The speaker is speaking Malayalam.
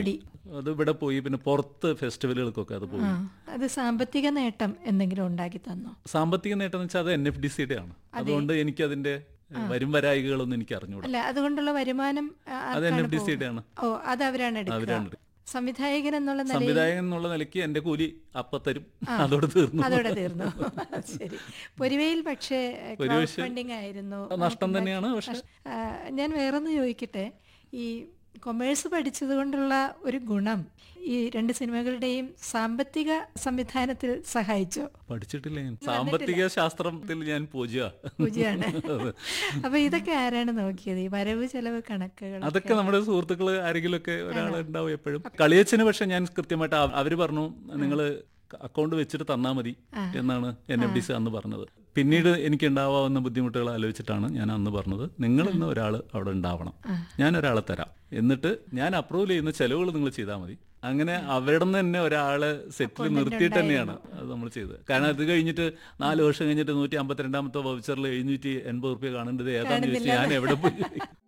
ഓടി അത് ഇവിടെ പോയി പിന്നെ പുറത്ത് ഫെസ്റ്റിവലുകൾക്കൊക്കെ അത് പോയി ആ അത് സാമ്പത്തിക നേട്ടം എന്തെങ്കിലും ഉണ്ടാക്കി തന്നോ സാമ്പത്തിക നേട്ടം എന്ന് വെച്ചാൽ അത് എൻ എഫ് ഡി സിയുടെ ആണ് അതുകൊണ്ട് എനിക്ക് അതിന്റെ വരും വരായികകളൊന്നും എനിക്ക് അറിഞ്ഞൂടാ അല്ല അതുകൊണ്ടുള്ള വരുമാനം ആ, അത് എൻ ആർക്കാണ് എഫ് ഡി പോകുന്നത്? സിയുടെ ആണ് ഓ അത് അവരാണ് എടുക്കുക അവരാണ് സംവിധായകൻ എന്നുള്ള നിലയിൽ സംവിധായകൻ എന്നുള്ള നിലയ്ക്ക് എന്റെ കൂലി അപ്പത്തരും അതോടെ തീർന്നു അതോടെ തീർന്നു ശരി പൊരിവയിൽ പക്ഷേ ക്രൗഡ് ഫണ്ടിങ് ആയിരുന്നു നഷ്ടം തന്നെയാണ് പക്ഷെ ആ, ഞാൻ വേറൊന്ന് ചോദിക്കട്ടെ ഈ കൊമേഴ്സ് പഠിച്ചത് കൊണ്ടുള്ള ഒരു ഗുണം ഈ രണ്ട് സിനിമകളുടെയും സാമ്പത്തിക സംവിധാനത്തിൽ സഹായിച്ചോ പഠിച്ചിട്ടില്ല ഞാൻ സാമ്പത്തിക ശാസ്ത്രത്തിൽ ഞാൻ പൂജ പൂജയാണ് അപ്പൊ ഇതൊക്കെ ആരാണ് നോക്കിയത് ഈ വരവ് ചെലവ് കണക്കുകൾ അതൊക്കെ നമ്മുടെ സുഹൃത്തുക്കള് ആരെങ്കിലും ഒക്കെ ഒരാൾ ഉണ്ടാവും എപ്പോഴും കളിയച്ഛന് പക്ഷെ ഞാൻ കൃത്യമായിട്ട് അവ- അവര് പറഞ്ഞു നിങ്ങള് അക്കൗണ്ട് വെച്ചിട്ട് തന്നാ മതി എന്നാണ് എൻ എഫ് ഡി സി അന്ന് പറഞ്ഞത് പിന്നീട് എനിക്ക് ഉണ്ടാവാവുന്ന ബുദ്ധിമുട്ടുകൾ ആലോചിച്ചിട്ടാണ് ഞാൻ അന്ന് പറഞ്ഞത് നിങ്ങൾ ഇന്ന് ഒരാൾ അവിടെ ഉണ്ടാവണം ഞാൻ ഒരാളെ തരാം എന്നിട്ട് ഞാൻ അപ്രൂവൽ ചെയ്യുന്ന ചെലവുകൾ നിങ്ങൾ ചെയ്താൽ മതി അങ്ങനെ അവിടെ നിന്ന് തന്നെ ഒരാളെ സെറ്റിൽ നിർത്തിയിട്ട് തന്നെയാണ് അത് നമ്മൾ ചെയ്തത് കാരണം അത് കഴിഞ്ഞിട്ട് നാല് വർഷം കഴിഞ്ഞിട്ട് നൂറ്റി അമ്പത്തിരണ്ടാമത്തെ വൗച്ചറിൽ എഴുന്നൂറ്റി എൺപത് റുപ്യ കാണേണ്ടത് ഏതാണെന്ന് ചോദിച്ചാൽ ഞാൻ എവിടെ പോയി